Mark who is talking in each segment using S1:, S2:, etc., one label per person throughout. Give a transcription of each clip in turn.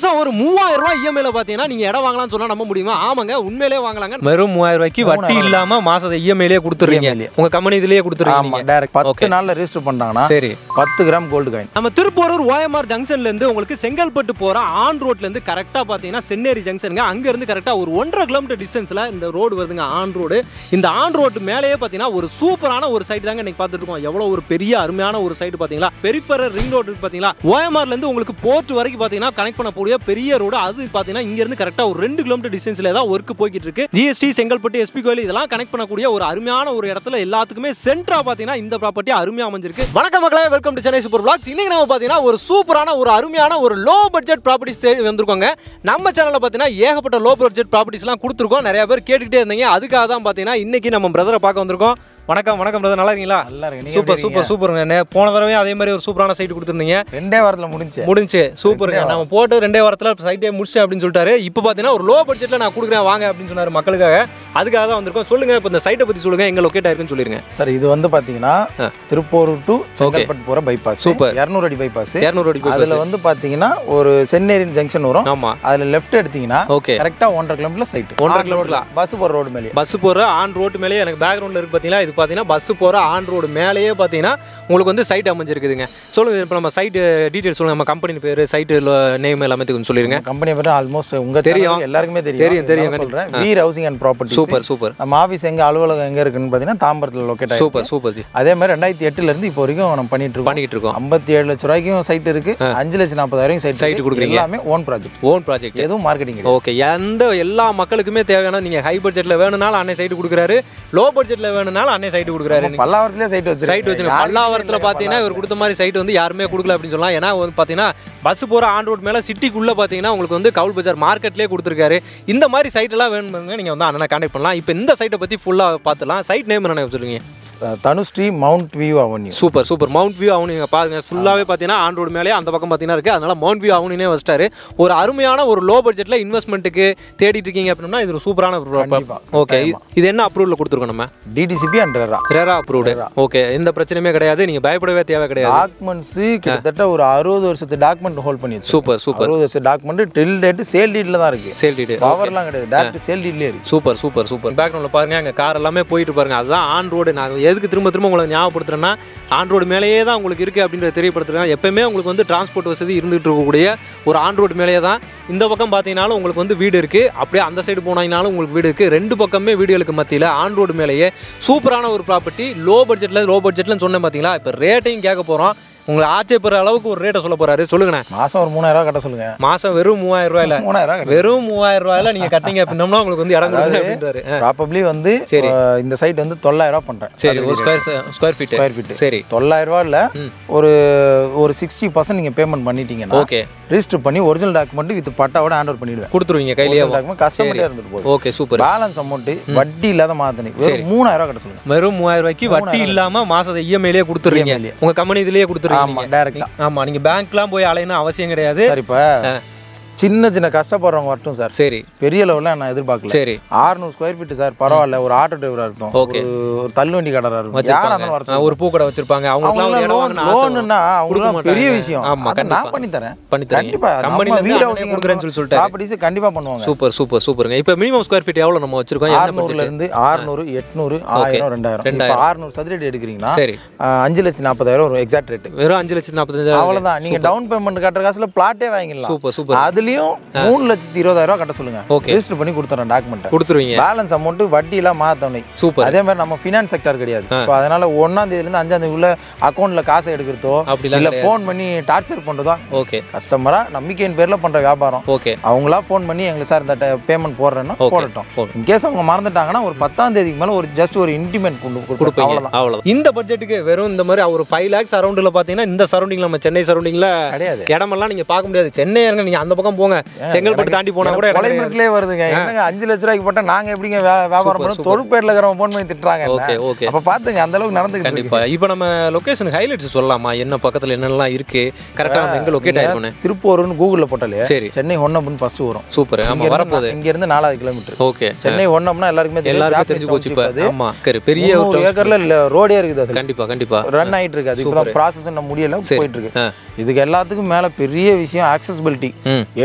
S1: மாசம் ஒரு மூவாயிரம் ரூபாய் இஎம்ஐல பாத்தீங்கன்னா நீங்க இடம் வாங்கலாம்னு சொன்னா நம்ப முடியுமா ஆமாங்க உண்மையிலேயே வாங்கலாங்க வெறும் மூவாயிரம் ரூபாய்க்கு வட்டி இல்லாம மாசத்தை இஎம்ஐலேயே கொடுத்துறீங்க
S2: EMI.
S1: உங்க கம்பெனி இதுலயே
S2: ஆமா
S1: கொடுத்துறீங்க
S2: டைரக்ட்
S1: Okay.
S2: பத்து நாள்ல ரெஜிஸ்டர் பண்ணாங்கன்னா
S1: சரி
S2: பத்து கிராம் கோல்டு காயின்
S1: நம்ம திருப்பூரூர் ஓஎம்ஆர் ஜங்ஷன்ல இருந்து உங்களுக்கு செங்கல்பட்டு போற ஆன் ரோட்ல இருந்து கரெக்டா பாத்தீங்கன்னா சென்னேரி ஜங்ஷனுங்க அங்க இருந்து கரெக்டா ஒரு ஒன்றரை கிலோமீட்டர் டிஸ்டன்ஸ்ல இந்த ரோடு வருதுங்க ஆன் ரோடு இந்த ஆன் ரோடு மேலேயே பாத்தீங்கன்னா ஒரு சூப்பரான ஒரு சைட் தாங்க இன்னைக்கு பார்த்துட்டு இருக்கோம் எவ்வளவு ஒரு பெரிய அருமையான ஒரு சைடு பாத்தீங்களா பெரிஃபரல் ரிங் ரோடு இருக்கு பாத்தீங்களா ஓஎம்ஆர்ல இருந்து உங்களுக்கு போர்ட் வரைக்கும் பாத்தீங்கன்னா கனெக்ட் பண்ணக்கூடிய பெரிய ரோடு அது பாத்தீங்கன்னா இங்க இருந்து கரெக்டா ஒரு ரெண்டு கிலோமீட்டர் டிஸ்டன்ஸ்ல தான் ஒர்க் போய்கிட்டு இருக்கு ஜிஎஸ்டி செங்கல்பட்டு எஸ்பி கோயில் இதெல்லாம் கனெக்ட் பண்ணக்கூடிய ஒரு அருமையான ஒரு இடத்துல எல்லாத்துக்குமே சென்டரா பாத்தீங்கன்னா இந்த ப்ராப்பர்ட்டி அருமையா அமைஞ்சிருக்கு வணக்கம் மக்களே welcome to Chennai super blocks இன்னைக்கு நம்ம பாத்தீங்கன்னா ஒரு சூப்பரான ஒரு அருமையான ஒரு லோ பட்ஜெட் ப்ராப்பர்ட்டிஸ் தேடி வந்திருக்கோங்க நம்ம சேனல்ல பாத்தீங்கன்னா ஏகப்பட்ட லோ பட்ஜெட் ப்ராப்பர்ட்டிஸ்லாம் கொடுத்துருக்கோம் நிறைய பேர் கேட்டுக்கிட்டே இருந்தீங்க அதுக்காக தான் பாத்தீங்கன்னா இன்னைக்கு நம்ம பிரதரை பார்க்க வந்திருக்கோம் வணக்கம் வணக்கம் பிரதர் நல்லா இருக்கீங்களா
S2: நல்லா இருக்கு நீங்க
S1: சூப்பர்
S2: எப்படி
S1: சூப்பர் சூப்பருங்க நே- போன தடவையும் அதே மாதிரி ஒரு சூப்பரான சைட் கொடுத்துருந்தீங்க
S2: இருக்கீங்க? ரெண்டே வாரத்துல முடிஞ்சு
S1: முடிஞ்சு சூப்பருங்க நம்ம போட்டு ரெண்டே வாரத்தில் சைட்டே முடிச்சிட்டேன் அப்படின்னு சொல்லிட்டாரு இப்போ பார்த்தீங்கன்னா ஒரு லோ பட்ஜெட்டில் நான் கொடுக்குறேன் வாங்க அப்படின்னு சொன்னார் மக்களுக்காக அதுக்காக தான் வந்திருக்கோம் சொல்லுங்க இப்போ இந்த சைட்டை பற்றி சொல்லுங்க எங்க லொக்கேட் ஆயிருக்குன்னு சொல்லிருங்க
S2: சார் இது வந்து பாத்தீங்கன்னா
S1: ஆ.
S2: திருப்பூர் டு செங்கல்பட்டு போற பைபாஸ்
S1: Super.
S2: இரநூறு அடி பைபாஸ்
S1: இரநூறு அடி
S2: அதுல வந்து பாத்தீங்கன்னா ஒரு சென்னேரின் ஜங்ஷன் வரும்
S1: ஆமா
S2: அதுல லெஃப்ட் எடுத்தீங்கன்னா
S1: ஓகே
S2: கரெக்டா ஒன்றரை கிலோமீட்டர் சைட்
S1: ஒன்றரை kilometer.
S2: பஸ் போற ரோடு மேலே
S1: பஸ் போகிற ஆன் ரோட்டு மேலேயே எனக்கு பேக்ரவுண்டில் இருக்கு பார்த்தீங்கன்னா இது பார்த்தீங்கன்னா பஸ் போகிற ஆன் ரோடு மேலேயே பார்த்தீங்கன்னா உங்களுக்கு வந்து சைட் அமைஞ்சிருக்குதுங்க சொல்லுங்க இப்போ நம்ம சைட்டு டீட்டெயில்ஸ் சொல்லுங்க நம்ம கம்பெனி பேர் சைட்டு நேம் எல்லாமே கொஞ்சம் சொல்லிருங்க
S2: கம்பெனி பேர் ஆல்மோஸ்ட் உங்க
S1: தெரியும்.
S2: தெரியும் எல்லாருக்குமே தெரியும்
S1: தெரியும், தெரியும்.
S2: நான் சொல்றேன் Veer housing and property
S1: super super
S2: நம்ம ஆஃபீஸ் எங்க அலுவலகம் எங்க இருக்குன்னு பாத்தீங்கன்னா தாம்பரத்துல லொக்கேட் ஆயிருக்கு
S1: சூப்பர் சூப்பர் ஜி
S2: அதே மாதிரி ரெண்டாயிரத்தி எட்டுல இருந்து இப்போ வரைக்கும் நம்ம பண்ணிட்டு இருக்கோம்
S1: பண்ணிக்கிட்டு இருக்கோம்
S2: ஐம்பத்தி ஏழு லட்ச ரூபாய்க்கும் சைட் இருக்கு அஞ்சு லட்சம் நாற்பதாயிரம் சைட்
S1: Site கொடுக்குறீங்க.
S2: எல்லாமே ஓன் ப்ராஜெக்ட்
S1: ஓன் ப்ராஜெக்ட்
S2: எதுவும் மார்க்கெட்டிங்
S1: ஓகே எந்த எல்லா மக்களுக்குமே தேவையான நீங்க ஹை பட்ஜெட்ல வேணும்னாலும் அன்னை சைடு கொடுக்குறாரு லோ பட்ஜெட்ல வேணும்னாலும் அன்னை சைடு கொடுக்குறாரு
S2: பல்லாவரத்துலயே சைட் வச்சு
S1: சைட் வச்சு பல்லாவரத்தில் பார்த்தீங்கன்னா இவர் கொடுத்த மாதிரி சைட் வந்து யாருமே கொடுக்கல அப்படின்னு சொல்லலாம் ஏன்னா வந்து பார்த்தீங்கன்னா பஸ் போகிற ஆன் ரோட் மேலே சிட்டிக்குள்ளே பார்த்தீங்கன்னா உங்களுக்கு வந்து கவுல் பஜார் மார்க்கெட்லேயே கொடுத்துருக்காரு இந்த மாதிரி சைட்டெல்லாம் வேணுங்க நீங்கள் வந்து அண்ணனை கான்டாக்ட் பண்ணலாம் இப்போ இந்த சைட்டை பற்றி ஃபுல்லாக பார்த்துலாம் சைட் நேம் என்ன சொல்லுங்க
S2: Dhanushree mount view avenue
S1: super super mount view avenue நீங்கள் பாருங்க ஃபுல்லாகவே பார்த்தீங்கன்னா ஆன் ரோடு மேலே அந்த பக்கம் பார்த்தீங்கன்னா இருக்குது அதனால மவுண்ட் வியூ அவனுனே வச்சிட்டாரு ஒரு அருமையான ஒரு லோ பட்ஜெட்டில் இன்வெஸ்ட்மெண்ட்டுக்கு தேடிட்டு இருக்கீங்க அப்படின்னா இது ஒரு சூப்பரான
S2: கண்டிப்பா.
S1: ஓகே இது என்ன அப்ரூவல் கொடுத்துருக்கோம் நம்ம
S2: DTCP and RERA
S1: RERA approved okay எந்த பிரச்சனையுமே கிடையாது நீங்கள் பயப்படவே தேவை கிடையாது
S2: டாக்குமெண்ட்ஸ் கிட்டத்தட்ட ஒரு அறுபது வருஷத்து டாக்குமெண்ட் ஹோல்ட் பண்ணி வச்சிருக்கோம்.
S1: சூப்பர் சூப்பர்
S2: அறுபது வருஷம் டாக்குமெண்ட் டில் டேட் சேல் டீட்ல தான் இருக்கு
S1: சேல் டீடு
S2: பவர்லாம் கிடையாது டேரக்ட் சேல் டீட்லயே இருக்கு
S1: சூப்பர் சூப்பர் சூப்பர் பேக்ரவுண்டில் பாருங்க அங்கே கார் எல்லாமே போயிட்டு பாருங்க அதுதான் ஆன் ரோடு நான் எதுக்கு திரும்ப திரும்ப உங்களை ஞாபகப்படுத்துறேன்னா ஆன் ரோடு மேலேயே தான் உங்களுக்கு இருக்குது அப்படின்றத தெரியப்படுத்துறேன் எப்பவுமே உங்களுக்கு வந்து டிரான்ஸ்போர்ட் வசதி இருந்துகிட்டு இருக்கக்கூடிய ஒரு ஆன் ரோடு மேலேயே தான் இந்த பக்கம் பார்த்தீங்கன்னாலும் உங்களுக்கு வந்து வீடு இருக்குது அப்படியே அந்த சைடு போனீங்கனாலும் உங்களுக்கு வீடு இருக்குது ரெண்டு பக்கமே வீடுகளுக்கு மத்தியில் ஆன் ரோடு மேலேயே சூப்பரான ஒரு ப்ராப்பர்ட்டி லோ பட்ஜெட்டில் லோ பட்ஜெட்லன்னு சொன்னேன் பார்த்தீங்களா இப்போ ரேட்டையும் கேட்க போகிறோம் உங்களை ஆச்சரியப்படுற அளவுக்கு ஒரு ரேட்டை சொல்ல போகிறாரு சொல்லுங்கண்ணே
S2: மாசம் ஒரு மூணாயிரம் ரூபாய் கட்ட சொல்லுங்க
S1: மாதம் வெறும் மூவாயிரம் ரூபாயில
S2: மூணாயிரம் ரூபாய்
S1: வெறும் மூவாயிரம் ரூபாயில நீங்கள் கட்டிங்க அப்படின்னோம்னா உங்களுக்கு வந்து இடம் கொடுக்குது அப்படின்றாரு
S2: ப்ராபப்ளி வந்து
S1: சரி.
S2: அஹ், இந்த சைட் வந்து தொள்ளாயிரம் ரூபாய் பண்றேன்
S1: சரி ஒரு square square feet
S2: square feet
S1: சரி
S2: தொள்ளாயிரம் ரூபாயில
S1: ம்.
S2: ஒரு ஒரு சிக்ஸ்டி பர்சன்ட் நீங்க பேமெண்ட் பண்ணிட்டீங்கன்னா
S1: ஓகே
S2: ரெஜிஸ்டர் பண்ணி ஒரிஜினல் டாக்குமெண்ட் வித் பட்டாவோட ஹேண்ட் ஓவர் பண்ணிடுவேன்
S1: கொடுத்துருவீங்க கையிலேயே
S2: டாக்குமெண்ட் கஸ்டமர்ட்டே இருந்துட்டு போகுது
S1: ஓகே சூப்பர்
S2: பேலன்ஸ் அமௌண்ட் வட்டி இல்லாத மாத்தனி வெறும் மூணாயிரம் ரூபாய் கட்ட சொல்லுங்க
S1: வெறும் மூவாயிரம் ரூபாய்க்கு வட்டி இல்லாம மாசத்தை இஎம்ஐலேயே கொடுத்துறீங்க
S2: EMI லயே.
S1: உங்க கம்பெனி இதுலயே
S2: ஆமா
S1: கொடுத்துருவீங்க
S2: டைரக்டா
S1: ஆமா நீங்க பேங்க்லாம் போய் அலையணும் அவசியம் கிடையாது
S2: சார் இப்ப சின்ன சின்ன கஷ்டப்படுறவங்க வரட்டும் சார்
S1: சரி
S2: பெரிய லெவலில் நான் எதிர்பார்க்கல
S1: சரி
S2: 600 ஸ்கொயர் ஃபீட் சார் பரவாயில்ல ஒரு ஆட்டோ டிரைவரா இருக்கட்டும்
S1: Okay.
S2: ஒரு- ஒரு தள்ளுவண்டி கடரா இருக்கட்டும் யாரா இருந்தாலும் வர
S1: வச்சிருப்பாங்க ஒரு பூக்கடை வச்சிருப்பாங்க அவங்களுக்குலாம் ஒரு இடம் வாங்கணும் ஆசை வரும்.
S2: லோன்னா
S1: கொடுக்க
S2: அவங்களுக்கு பெரிய
S1: மாட்டாங்க.
S2: விஷயம்
S1: ஆமா,
S2: அதை நான்
S1: கண்டிப்பா.
S2: பண்ணி தரேன்
S1: பண்ணி தரீங்க
S2: கண்டிப்பா
S1: கம்பெனில
S2: நம்ம
S1: இருந்து
S2: வீடு
S1: அவனே கொடுக்குறேன்னு சொல்லி சொல்லிட்டாரு
S2: ப்ராப்பர்ட்டிஸ் கண்டிப்பா பண்ணுவாங்க
S1: சூப்பர் சூப்பர் சூப்பருங்க இப்போ மினிமம் ஸ்கொயர் ஃபீட் எவ்வளவு நம்ம வச்சிருக்கோம் என்ன
S2: ஆறுநூறுல
S1: budget?
S2: இருந்து ஆறுநூறு எட்நூறு ஆயிரம் ரெண்டாயிரம் இப்போ ஆறுநூறு சதுரடி எடுக்கிறீங்கன்னா
S1: சரி
S2: ஆஹ், அஞ்சு லட்சம் நாற்பதாயிரம் ஒரு எக்ஸாக்ட் ரேட்
S1: வெறும் அஞ்சு லட்சத்தி நாற்பத்தஞ்சாயிரம்
S2: அவ்வளவுதான் நீங்க டவுன் பேமெண்ட் கட்டுற காசுல பிளாட்டே வாங்கிடலாம்
S1: சூப்பர் சூப்பர்
S2: அதுலயும் மூணு லட்சத்தி இருபதாயிரம் ரூபாய் கட்ட சொல்லுங்க
S1: Okay.
S2: ரெஜிஸ்டர் பண்ணி கொடுத்துறேன் டாக்குமெண்ட்
S1: கொடுத்துருவீங்க
S2: பேலன்ஸ் அமௌண்ட் வட்டி எல்லாம் மாத்தவணை
S1: சூப்பர்
S2: அதே மாதிரி நம்ம ஃபினான்ஸ் செக்டர் கிடையாது ஸோ அதனால ஒன்னாம் தேதியில இருந்து அஞ்சாம் தேதிக்குள்ள அக்கௌண்ட்ல காசை எடுக்கிறதோ
S1: அப்படிலாம்
S2: இல்ல ஃபோன் பண்ணி டார்ச்சர் பண்றதோ
S1: ஓகே
S2: கஸ்டமரா நம்பிக்கையின் பேர்ல பண்ற வியாபாரம்
S1: ஓகே
S2: அவங்களா ஃபோன் பண்ணி எங்களுக்கு சார் இந்த பேமெண்ட் போடுறேன்னா
S1: Okay.
S2: போடட்டும்
S1: Okay.
S2: இன்கேஸ் அவங்க மறந்துட்டாங்கன்னா ஒரு பத்தாம் தேதிக்கு மேல ஒரு ஜஸ்ட் ஒரு இன்டிமெண்ட் கொண்டு கொடுப்போம்
S1: கொடுப்பீங்க
S2: அவ்வளவுதான்
S1: அவ்வளவு இந்த பட்ஜெட்டுக்கு வெறும் இந்த மாதிரி ஒரு ஃபைவ் லேக்ஸ் அரௌண்டில் பார்த்தீங்கன்னா இந்த சரௌண்டிங் நம்ம சென்னை சரௌண்டிங்ல
S2: கிடையாது
S1: இடமெல்லாம் நீங்க பார்க்க முடியாது சென்னை இருங்க நீங்க அந்த பக்கம் போங்க செங்கல்பட்டு தாண்டி போனா கூட இடம் கிடையாது.
S2: கொலைமிரட்டிலே வருதுங்க என்னங்க அஞ்சு லட்ச ரூபாய்க்கு போட்டா நாங்க எப்படிங்க வே- வியாபாரம் பண்ண தொழுப்பேட்டில் இருக்கிறவங்க ஃபோன் பண்ணி திட்டுறாங்க என்ன?
S1: ஓகே ஓகே
S2: அப்ப பாத்துங்க அந்த அளவுக்கு நடந்துக்கிட்டு இருக்கு.
S1: கண்டிப்பா இப்போ நம்ம லொகேஷன் ஹைலைட்ஸ் சொல்லலாமா என்ன பக்கத்துல என்னெல்லாம் இருக்கு கரெக்டா நம்ம எங்க லொகேட் ஆயிருக்கோன்னு
S2: திருப்பூர்னு கூகுள்ல போட்டாலே
S1: சரி
S2: சென்னை ஒன்னப்னு ஃபர்ஸ்ட் வரும்
S1: சூப்பர்
S2: இங்க
S1: ஆமா
S2: இருந்து
S1: வரப்போகுது
S2: நா- இங்க இருந்து நாலாவது கிலோமீட்டர்
S1: ஓகே
S2: சென்னை ஒன்னம்னா எல்லாருக்குமே தெரியும்
S1: எல்லாருக்கும்
S2: ஜாப்பனீஸ்
S1: தெரிஞ்சு போச்சு
S2: township
S1: இப்போ
S2: அது
S1: ஆமா கரு பெரிய ஒரு
S2: முந்நூறு ஏக்கர்ல ரோடே இருக்குது அது
S1: கண்டிப்பா கண்டிப்பா
S2: ரன் ஆயிட்டு இருக்கு அது இப்பதான் ப்ராசஸ் இன்னும் முடியல
S1: சரி.
S2: போயிட்டு இருக்கு
S1: ஆ.
S2: இதுக்கு எல்லாத்துக்கும் மேல பெரிய விஷயம் ஆக்சசிபிலிட்டி
S1: ம்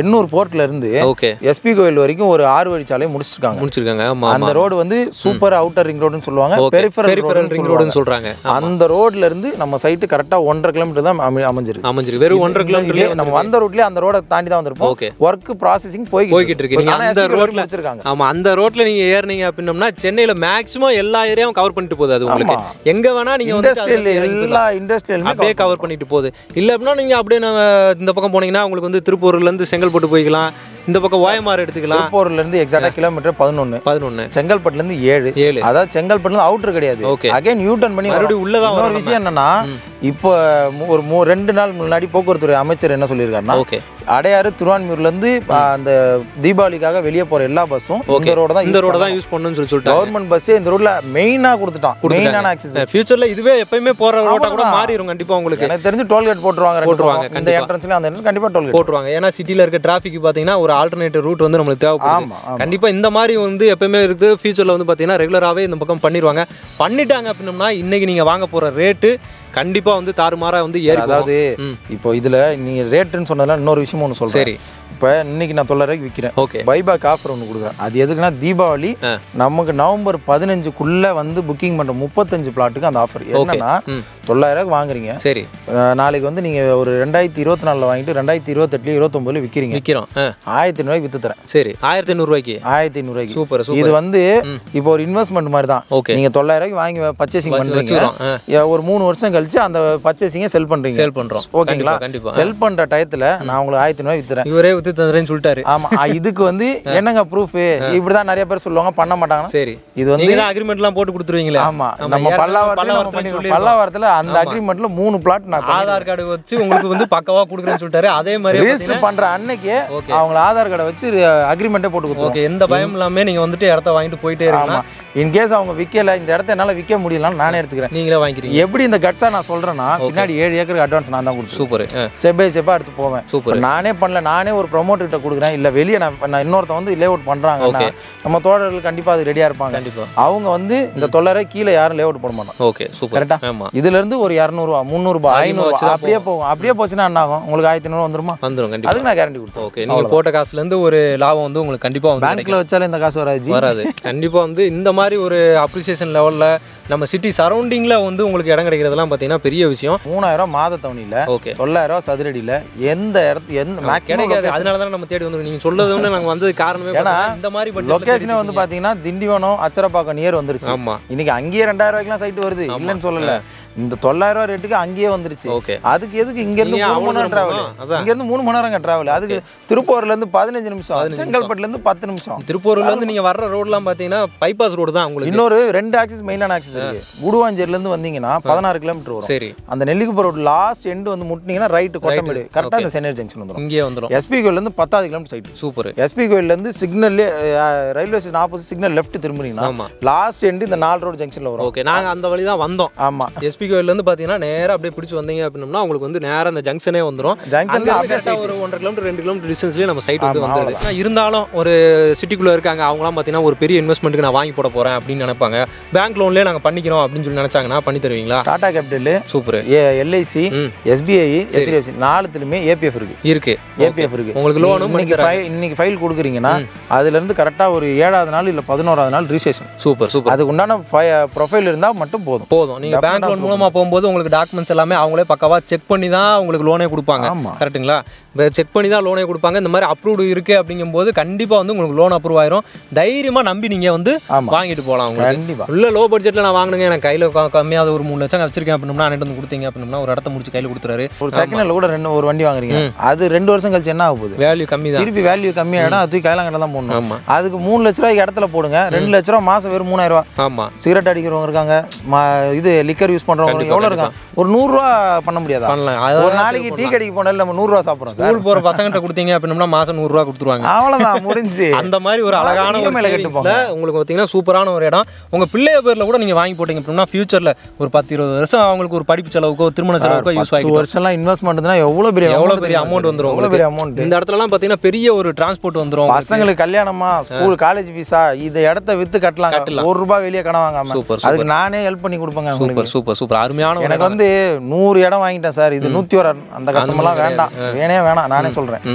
S2: எண்ணூர் போர்ட்ல இருந்து
S1: ஓகே
S2: எஸ்பி கோயில் வரைக்கும் ஒரு ஆறு வழிச்சாலையை முடிச்சிருக்காங்க
S1: முடிச்சிருக்காங்க ஆமா
S2: அந்த ரோடு வந்து சூப்பர் அவுட்டர் ரிங் ரோடுன்னு சொல்லுவாங்க
S1: ஓகே
S2: பெரிஃபரல்
S1: பெரிஃபரல் ரிங் ரோடுன்னு சொல்றாங்க
S2: அந்த ரோட்ல இருந்து நம்ம சைட்டு கரெக்டா ஒன்றரை கிலோமீட்டர் தான் அமை- அமைஞ்சிருக்கு
S1: அமைஞ்சிருக்கு வெறும் ஒன்றரை
S2: இதே
S1: கிலோமீட்டர்லயே
S2: நம்ம வந்த ரூட்லயே அந்த ரோட தாண்டி தான் வந்திருப்போம்
S1: ஓகே
S2: ஒர்க் ப்ராசஸிங் போய்கிட்டு
S1: போய்கிட்டு இருக்கு நீங்க
S2: ஆனா
S1: அந்த
S2: SPK வரைக்கும்
S1: ரோட்ல
S2: முடிச்சிருக்காங்க
S1: ஆமா அந்த ரோட்ல நீங்க ஏறுனீங்க அப்படின்னம்னா சென்னையில மேக்ஸிமம் எல்லா ஏரியாவும் கவர் பண்ணிட்டு போகுது அது உங்களுக்கு
S2: ஆமா.
S1: எங்க வேணா நீங்க வந்து
S2: இண்டஸ்ட்ரியல் எல்லா இண்டஸ்ட்ரியலுமே
S1: அப்படியே கவர் பண்ணிட்டு போகுது இல்ல அப்படின்னா நீங்க அப்படியே நம்ம இந்த பக்கம் போனீங்கன்னா உங்களுக்கு வந்து திருப்பூர்ல இருந்து செங்கல்பட்டு போய்க்கலாம் இந்த பக்கம் ஓயமாறு எடுத்துக்கலாம்
S2: திருப்பூர்ல இருந்து எக்ஸாக்டா கிலோமீட்டர் பதினொன்னு
S1: பதினொன்னு
S2: செங்கல்பட்டுல இருந்து ஏழு
S1: ஏழு
S2: அதாவது செங்கல்பட்டுல இருந்து அவுட்டர் கிடையாது
S1: ஓகே
S2: அகைன் யூ டர்ன் பண்ணி வரும்.
S1: மறுபடியும் உள்ளதான்
S2: இன்னொரு
S1: வரும்
S2: விஷயம் என்னன்னா
S1: ம்.
S2: இப்போ மு- ஒரு மூ ரெண்டு நாள் முன்னாடி போக்குவரத்துறை அமைச்சர் என்ன சொல்லியிருக்காருன்னா
S1: ஓகே
S2: அடையாறு திருவான்மியூர்ல இருந்து ஆ, அந்த தீபாவளிக்காக வெளியே போற எல்லா பஸ்ஸும்
S1: Okay.
S2: இந்த ரோட தான்
S1: இந்த ரோட தான் யூஸ் பண்ணணும்னு சொல்லி சொல்லிட்டாங்க
S2: கவர்மெண்ட் பஸ்ஸே இந்த ரோட்ல மெயினா கொடுத்துட்டான்
S1: கொடுத்துட்டாங்க.
S2: மெயினான ஆக்சஸ்
S1: ஃபியூச்சர்ல இதுவே எப்பயுமே போற ரோட்டா கூட
S2: அவ்வளவுதான்.
S1: மாறிடும் கண்டிப்பா உங்களுக்கு
S2: எனக்கு தெரிஞ்சு டோல்கேட் போட்டுருவாங்க ரெண்டு
S1: போட்டுருவாங்க,
S2: பக்கம். இந்த
S1: கண்டிப்பா.
S2: என்ட்ரன்ஸ்ல அந்த entrance கண்டிப்பா டோல்கேட்
S1: போட்டுருவாங்க ஏன்னா சிட்டில இருக்க டிராஃபிக் பாத்தீங்கன்னா ஒரு ஆல்டர்னேட்டிவ் ரூட் வந்து நம்மளுக்கு தேவைப்படுது
S2: ஆமா ஆமா.
S1: கண்டிப்பா இந்த மாதிரி வந்து எப்பயுமே இருக்குது ஃபியூச்சர்ல வந்து பாத்தீங்கன்னா ரெகுலராகவே இந்த பக்கம் பண்ணிடுவாங்க பண்ணிட்டாங்க அப்படின்னம்னா இன்னைக்கு நீங்க வாங்க போற ரேட்டு கண்டிப்பா வந்து தாறுமாறா வந்து ஏறி போகும்.
S2: அதாவது
S1: ம்.
S2: இப்போ இதுல நீங்க ரேட்டுன்னு சொன்னதுல இன்னொரு விஷயம் ஒன்று சொல்றேன்
S1: சரி
S2: இப்போ இன்னைக்கு நான் தொள்ளாயிரம் விற்கிறேன்
S1: ஓகே
S2: பைபேக் ஆஃபர் ஒன்று கொடுக்குறேன் அது எதுக்குன்னா தீபாவளி
S1: ஆ.
S2: நமக்கு நவம்பர் பதினஞ்சுக்குள்ள வந்து புக்கிங் பண்ற முப்பத்தஞ்சு பிளாட்டுக்கு அந்த ஆஃபர் என்னன்னா
S1: ம்
S2: தொள்ளாயிரம் வாங்குறீங்க
S1: சரி
S2: அஹ் நாளைக்கு வந்து நீங்க ஒரு ரெண்டாயிரத்தி இருபத்தி நாலில் வாங்கிட்டு ரெண்டாயிரத்தி இருபத்தெட்டுல இருபத்தொம்பதுல விற்கிறீங்க
S1: விற்கிறோம் ஆ
S2: ஆயிரத்தி ஐநூறுவாய்க்கு வித்து தரேன்
S1: சரி ஆயிரத்தி ஐநூறுரூவாய்க்கு
S2: ஆயிரத்தி ஐநூறுவாய்க்கு
S1: சூப்பர்
S2: இது
S1: சூப்பர்
S2: வந்து
S1: ம்.
S2: இப்போ ஒரு இன்வெஸ்ட்மெண்ட் மாதிரி தான்
S1: ஓகே
S2: நீங்க தொள்ளாயிரம் வாங்கி பர்ச்சேசிங் பண்றீங்க
S1: வச்சுக்கிறோம் ஆ
S2: ஏ, ஒரு மூணு வருஷம் கழிச்சு அந்த பர்ச்சேசிங்கை செல் பண்றீங்க
S1: சேல் பண்றோம்
S2: ஓகேங்களா
S1: கண்டிப்பா கண்டிப்பா
S2: செல் பண்ற டயத்துல நான் உங்களுக்கு ஆயிரத்தி ஐநூறுவாய் வித்துறேன்
S1: இவரே வித்து தந்துறேன்னு சொல்லிட்டாரு
S2: ஆமா ஆ, இதுக்கு வந்து என்னங்க ப்ரூஃப் இப்படிதான் நிறைய பேர் சொல்லுவாங்க பண்ண மாட்டாங்கன்னா
S1: சரி
S2: இது வந்து
S1: நீங்க தான் அக்ரிமெண்ட்லாம் போட்டு கொடுத்துருவீங்களே
S2: ஆமா
S1: ஆமா,
S2: நம்ம
S1: ஏற்கனவே
S2: பல்லாவரத்துல நம்ம
S1: பல்லாவரத்துல
S2: பண்ணிருக்கோம்
S1: சொல்லியிருக்கோம்.
S2: பல்லாவரத்துல அந்த அக்ரிமெண்ட்ல மூணு பிளாட் நான்
S1: ஆதார் கார்டு வச்சு உங்களுக்கு வந்து பக்கவா கொடுக்குறேன்னு சொல்லிட்டாரு அதே மாதிரி
S2: ரெஜிஸ்டர் பண்ற அன்னைக்கே
S1: ஓகே
S2: அவங்கள ஆதார் கார்டை வச்சு அக்ரிமெண்ட்டே போட்டு கொடுத்துருவோம்
S1: ஓகே எந்த பயம் இல்லாம நீங்க வந்துட்டு இடத்த வாங்கிட்டு போயிட்டே
S2: ஆமா
S1: இருக்கலாம்
S2: இன்கேஸ் அவங்க விற்கல இந்த இடத்த என்னால விற்க முடியலன்னு நானே எடுத்துக்கிறேன்
S1: நீங்களே வாங்கிக்கிறீங்க
S2: எப்படி இந்த கட்ஸா நான் சொல்றேன்னா பின்னாடி ஏழு ஏக்கருக்கு அட்வான்ஸ் நான் தான் கொடுத்துருவேன்
S1: சூப்பர்
S2: ஸ்டெப் பை ஸ்டெப்பா எடுத்து போவேன்
S1: சூப்பர்
S2: இப்ப நானே பண்ணல நானே ஒரு ப்ரொமோட்டர் கிட்ட கொடுக்குறேன் இல்ல வெளியே நான் நான் இன்னொருத்த வந்து லே அவுட் பண்றாங்கன்னா
S1: Okay.
S2: நம்ம தோழர்கள் கண்டிப்பா அது ரெடியா இருப்பாங்க
S1: கண்டிப்பா
S2: அவங்க வந்து இந்த தொள்ளாயிரம் கீழே யாரும் லே அவுட் போட மாட்டாங்க
S1: ஓகே சூப்பர்
S2: கரெக்டா?
S1: ஆமா
S2: இதுல இருந்து ஒரு இரநூறுவா முந்நூறுபா
S1: அதிகமா
S2: ஐநூறுபா
S1: வச்சுதான்
S2: அப்படியே போகும் அப்படியே போச்சுன்னா என்ன ஆகும் உங்களுக்கு ஆயிரத்தி ஐநூறு வந்துருமா
S1: வந்துரும் கண்டிப்பா
S2: அதுக்கு நான் கேரண்டி கொடுத்தேன்
S1: ஓகே நீங்க போட்ட காசுல இருந்து ஒரு லாபம் வந்து உங்களுக்கு கண்டிப்பா வந்து கிடைக்கும்.
S2: பேங்க்ல வச்சாலே இந்த காசு வராது ஜி.
S1: வராது கண்டிப்பா வந்து இந்த மாதிரி ஒரு அப்ரிசியேஷன் லெவல்ல நம்ம சிட்டி சரௌண்டிங்ல வந்து உங்களுக்கு இடம் கிடைக்கிறதெல்லாம் பாத்தீங்கன்னா பெரிய விஷயம்
S2: மூணாயிரம் மாத தவணையில
S1: ஓகே
S2: தொள்ளாயிரம் சதுரடியில எந்த இடத்து எந்த
S1: கிடைக்காது
S2: மேக்ஸிமம்
S1: அதனால தான் நம்ம தேடி வந்து நீங்க சொல்றது வந்து நாங்க வந்தது காரணமே
S2: ஏன்னா,
S1: பார்த்தீங்கன்னா இந்த மாதிரி budgetல
S2: லொகேஷனே
S1: தேடிட்டு
S2: வந்து பாத்தீங்கன்னா திண்டிவனம் அச்சரப்பாக்கம் நியர் வந்துருச்சு
S1: ஆமா
S2: இன்னைக்கு அங்கேயே ரெண்டாயிரம் ரூபாய்க்குலாம் சைட் வருது
S1: ஆமா.
S2: இல்லைன்னு சொல்லல இந்த தொள்ளாயிரம் ரூபாய் ரேட்டுக்கு அங்கேயே வந்துருச்சு
S1: ஓகே
S2: அதுக்கு எதுக்கு இங்க இருந்து
S1: நீங்க
S2: மூணு மணி
S1: அவ்வளவு
S2: நேரம் டிராவல்
S1: தூரமா? அதான்.
S2: இங்க இருந்து மூணு மணி நேரம் டிராவல் அதுக்கு திருப்பூர்ல இருந்து பதினஞ்சு நிமிஷம்
S1: பதினஞ்சு
S2: செங்கல்பட்டுல இருந்து பத்து நிமிஷம்
S1: திருப்பூர்ல இருந்து நீங்க வர்ற ரோட்லாம் பாத்தீங்கன்னா பைபாஸ் ரோடு தான் உங்களுக்கு
S2: இன்னொரு ரெண்டு ஆக்சிஸ் மெயினான ஆக்சிஸ் இருக்கு குடுவாஞ்சேரில இருந்து வந்தீங்கன்னா பதினாறு கிலோமீட்டர் வரும்
S1: சரி
S2: அந்த நெல்லிக்குப்பம் ரோடு லாஸ்ட் எண்டு வந்து முட்டினீங்கன்னா ரைட்டு கொட்டமேடு கரெக்டா
S1: okay.
S2: இந்த சென்னை ஜங்ஷன் வந்துடும்
S1: இங்கேயே வந்துரும்
S2: எஸ்பி கோயில்ல இருந்து பத்தாவது கிலோமீட்டர் சைட்
S1: சூப்பர்
S2: எஸ்பி கோயில்ல இருந்து சிக்னல்லே railway station opposite signal left திரும்புனீங்கன்னா
S1: ஆமா
S2: லாஸ்ட் எண்டு இந்த நாலு ரோடு ஜங்ஷன்ல வரும்
S1: ஓகே நாங்க அந்த வழி தான் வந்தோம்
S2: ஆமா
S1: எஸ்பி கோயில்ல இருந்து பாத்தீங்கன்னா நேரா அப்படியே பிடிச்சு வந்தீங்க அப்படின்னா உங்களுக்கு வந்து நேரா அந்த ஜங்ஷனே வந்துரும்
S2: ஜங்ஷன்ல
S1: அங்க
S2: அப்படியே
S1: கரெக்டா ஒரு ஒன்றரை கிலோமீட்டர் ரெண்டு கிலோமீட்டர் டிஸ்டன்ஸ்லயே நம்ம சைட் வந்து
S2: ஆமா,
S1: வந்துருது ஆனா இருந்தாலும் ஒரு சிட்டிக்குள்ள இருக்காங்க அவங்களாம் பாத்தீங்கன்னா ஒரு பெரிய இன்வெஸ்ட்மெண்ட்டுக்கு நான் வாங்கி போட போறேன் அப்படின்னு நினைப்பாங்க பேங்க் லோன்லயே நாங்க பண்ணிக்கிறோம் அப்படின்னு சொல்லி நினைச்சாங்கன்னா பண்ணி தருவீங்களா
S2: டாடா கேபிட்டல்
S1: சூப்பர்
S2: ஏ எல்ஐசி
S1: ம்
S2: எஸ்பிஐ ஹெச்டிஎஃப்சி நாலுத்துலயுமே ஏபிஎஃப் இருக்கு
S1: இருக்கு
S2: ஏபிஎஃப் இருக்கு
S1: உங்களுக்கு லோனும்
S2: இன்னைக்கு ஃபைல் இன்னைக்கு ஃபைல் கொடுக்குறீங்கன்னா அதுல இருந்து கரெக்டா ஒரு ஏழாவது நாள் இல்ல பதினோராவது நாள் ரிஜிஸ்ட்ரேஷன்
S1: சூப்பர் சூப்பர்
S2: அதுக்கு உண்டான ப்ரொஃபைல் இருந்தா மட்டும் போதும்
S1: போதும் நீங்க பேங்க் லோன் மூலமா போகும்போது உங்களுக்கு டாக்குமெண்ட்ஸ் எல்லாமே அவங்களே பக்காவா செக் பண்ணி தான் உங்களுக்கு லோனே கொடுப்பாங்க
S2: ஆமா
S1: கரெக்ட்டுங்களா செக் பண்ணி தான் லோனே கொடுப்பாங்க இந்த மாதிரி அப்ரூவ்டு இருக்கு அப்படிங்கும்போது கண்டிப்பா வந்து உங்களுக்கு லோன் அப்ரூவ் ஆயிரும் தைரியமா நம்பி நீங்க வந்து
S2: ஆமா
S1: வாங்கிட்டு போகலாம் உங்களுக்கு
S2: கண்டிப்பா
S1: உள்ள லோ பட்ஜெட்ல நான் வாங்கினுங்க எனக்கு கையில க- கம்மியாவது ஒரு மூணு லட்சம் வச்சிருக்கேன் அப்படின்னா அன்னைட்டு வந்து கொடுத்தீங்க அப்படின்னா ஒரு இடத்த முடிச்சு கையில கொடுத்துறாரு
S2: ஒரு செகண்ட்ல கூட ரெண்டு ஒரு வண்டி வாங்குறீங்க அது ரெண்டு வருஷம் கழிச்சு என்ன ஆக போகுது
S1: வேல்யூ கம்மி தான்
S2: திருப்பி வேல்யூ கம்மியாயிடும் அது தூக்கி கையிலாங்கிட்ட தான் போடணும்
S1: ஆமா
S2: அதுக்கு மூணு லட்ச ரூபாய்க்கு இடத்துல போடுங்க ரெண்டு லட்ச ரூபா மாசம் வெறும் மூணாயிரம் ரூபா
S1: ஆமா
S2: சிகரெட் அடிக்கிறவங்க இருக்காங்க ம- இது லிக்கர் யூஸ் பண்றவங்க
S1: கண்டிப்பா,
S2: எவ்வளவு இருக்காங்க ஒரு நூறு ரூபா பண்ண முடியாதா
S1: பண்ணலாம்
S2: ஒரு
S1: அதெல்லாம்
S2: நாளைக்கு டீ கடைக்கு போனாலும் நம்ம நூறு ரூபா சாப்பிடுறோம் சார்
S1: ஸ்கூல் போற பசங்கிட்ட கொடுத்தீங்க அப்படின்னா மாசம் நூறு ரூபா கொடுத்துருவாங்க
S2: அவ்வளவுதான் முடிஞ்சு
S1: அந்த மாதிரி ஒரு
S2: மாசம்
S1: அழகான ஒரு
S2: EMI ல கட்டு
S1: savings ல உங்களுக்கு பார்த்தீங்கன்னா சூப்பரான ஒரு இடம் உங்க பிள்ளைய பேர்ல கூட நீங்க வாங்கி போட்டீங்க அப்படின்னா ஃபியூச்சர்ல ஒரு பத்து இருபது வருஷம் அவங்களுக்கு ஒரு படிப்பு செலவுக்கோ திருமண செலவுக்கோ யூஸ்
S2: பத்து
S1: ஆகிக்கும்
S2: வருஷம்லாம் இன்வெஸ்ட்மெண்ட் தான் எவ்வளவு பெரிய
S1: எவ்வளவு
S2: amount
S1: பெரிய
S2: தெரியுமா
S1: amount
S2: சார்?
S1: வந்துரும்
S2: எவ்வளவு பெரிய அமௌண்ட்
S1: இந்த இடத்துலலாம் பார்த்தீங்கன்னா பெரிய ஒரு டிரான்ஸ்போர்ட் வந்துரும்
S2: பசங்களுக்கு கல்யாணமா ஸ்கூல் காலேஜ் ஃபீஸா இந்த இடத்த வித்து கட்டலாம்
S1: கட்டலாம்.
S2: ஒரு ரூபாய் வெளியே கடன் வாங்காம
S1: சூப்பர்
S2: அதுக்கு நானே ஹெல்ப் பண்ணி கொடுப்பேங்க உங்களுக்கு
S1: சூப்பர் சூப்பர் சூப்பர் அருமையான ஒரு
S2: எனக்கு வந்து நூறு இடம் வாங்கிட்டேன் சார் இது நூத்தி ஒரு அந்த கஷ்டமெல்லாம் வேண்டாம் வேணே வேணாம் நானே சொல்றேன்
S1: ம்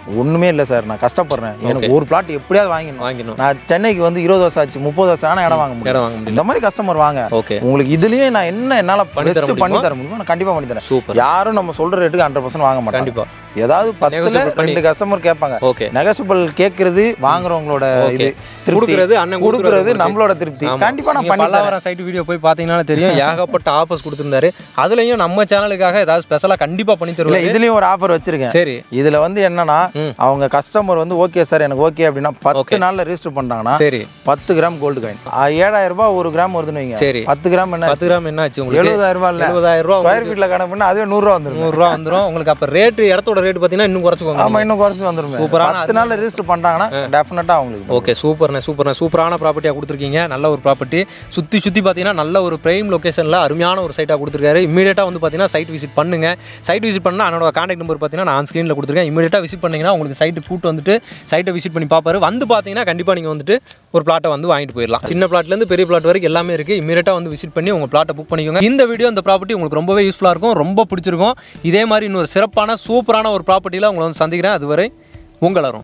S2: ஒண்ணுமே இல்லை சார் நான் கஷ்டப்படுறேன் எனக்கு ஒரு பிளாட் எப்படியாவது வாங்கிடணும்
S1: வாங்கிடணும்
S2: நான் சென்னைக்கு வந்து இருபது வருஷம் ஆச்சு முப்பது வருஷம் ஆனால் இடம் வாங்க முடியும்
S1: இடம் வாங்க முடியல
S2: இந்த மாதிரி கஸ்டமர் வாங்க
S1: ஓகே
S2: உங்களுக்கு இதுலயே நான் என்ன என்னால
S1: பண்ணி தர
S2: பெஸ்ட் பண்ணி
S1: முடியுமா?
S2: தர முடியுமோ நான் கண்டிப்பா பண்ணி தரேன்
S1: சூப்பர்
S2: யாரும் நம்ம சொல்ற ரேட்டுக்கு ஹண்ட்ரட் பர்சன்ட் வாங்க மாட்டாங்க
S1: கண்டிப்பா
S2: ஏதாவது பத்துல
S1: Negotiable பண்ணி.
S2: ரெண்டு கஸ்டமர் கேட்பாங்க
S1: ஓகே
S2: நெகசிபிள் கேட்கறது வாங்குறவங்களோட இது திருப்தி
S1: கொடுக்குறது அண்ணன்
S2: கொடுக்கறது நம்மளோட திருப்தி
S1: ஆமா.
S2: கண்டிப்பா நான்
S1: நீங்க
S2: பண்ணி தரேன்
S1: பல்லாவரம் சைட் வீடியோ போய் பார்த்தீங்கன்னா தெரியும் ஏகப்பட்ட ஆஃபர்ஸ் கொடுத்துருந்தாரு அதுலயும் நம்ம சேனலுக்காக ஏதாவது ஸ்பெஷலா கண்டிப்பா பண்ணி
S2: இல்ல
S1: தருவாரு
S2: இதுலயும் ஒரு ஆஃபர் வச்சிருக்கேன்
S1: சரி
S2: இதுல வந்து என்னன்னா
S1: ம்.
S2: அவங்க கஸ்டமர் வந்து ஓகே சார் எனக்கு ஓகே அப்படின்னா பத்து
S1: Okay.
S2: நாள்ல ரெஜிஸ்டர் பண்ணாங்கன்னா
S1: சரி
S2: பத்து கிராம் கோல்டு காயின் ஏழாயிரம் ரூபாய் ஒரு கிராம் வருதுன்னு வைங்க
S1: சரி
S2: பத்து கிராம் என்ன
S1: பத்து கிராம் என்ன ஆச்சு உங்களுக்கு
S2: எழுபதாயிரம் ரூபாய் இல்ல
S1: எழுபதாயிரம் ரூபா
S2: ஸ்கொயர் ஃபீட்ல கணக்கு பண்ணா அதுவே நூறு ரூபா வந்துரும்
S1: நூறுரூவா வந்துரும் உங்களுக்கு அப்ப ரேட்டு இடத்தோட ரேட் பார்த்தீங்கன்னா இன்னும் குறைச்சிக்கோங்க
S2: ஆமா இன்னும் குறைச்சு வந்துரும்
S1: சூப்பரான
S2: பத்து நாள்ல ரெஜிஸ்டர் பண்றாங்கன்னா டெஃபினட்டா அவங்களுக்கு
S1: ஓகே சூப்பர்ண்ணே சூப்பர்ண்ணே சூப்பரான ப்ராப்பர்ட்டியாக கொடுத்துருக்கீங்க நல்ல ஒரு ப்ராப்பர்ட்டி சுற்றி சுற்றி பார்த்தீங்கன்னா நல்ல ஒரு பிரைம் லொக்கேஷனில் அருமையான ஒரு சைட்டாக கொடுத்துருக்காரு இமீடியட்டாக வந்து பார்த்தீங்கன்னா சைட் விசிட் பண்ணுங்க சைட் விசிட் பண்ணால் என்னோட காண்டாக்ட் நம்பர் பார்த்தீங்கன்னா நான் ஸ்க்ரீனில் கொடுத்துருக்கேன் இமீடியட்டாக விசிட் பண்ணீங்கன்னா உங்களுக்கு சைட்டு கூட்டு வந்துட்டு சைட்டை விசிட் பண்ணி பார்ப்பாரு வந்து பார்த்தீங்கன்னா கண்டிப்பாக நீங்கள் வந்துட்டு ஒரு பிளாட்டை வந்து வாங்கிட்டு போயிடலாம் சின்ன பிளாட்லேருந்து பெரிய பிளாட் வரைக்கும் எல்லாமே இருக்குது இமீடியட்டாக வந்து விசிட் பண்ணி உங்கள் பிளாட்டை புக் பண்ணிக்கோங்க இந்த வீடியோ இந்த ப்ராப்பர்ட்டி உங்களுக்கு ரொம்பவே யூஸ்ஃபுல்லாக இருக்கும் ரொம்ப பிடிச்சிருக்கும் இதே மாதிரி இன்னொரு சிறப்பான சூப்பரான ஒரு ப்ராப்பர்ட்டியில் உங்களை வந்து சந்திக்கிறேன் அதுவரை உங்களரும்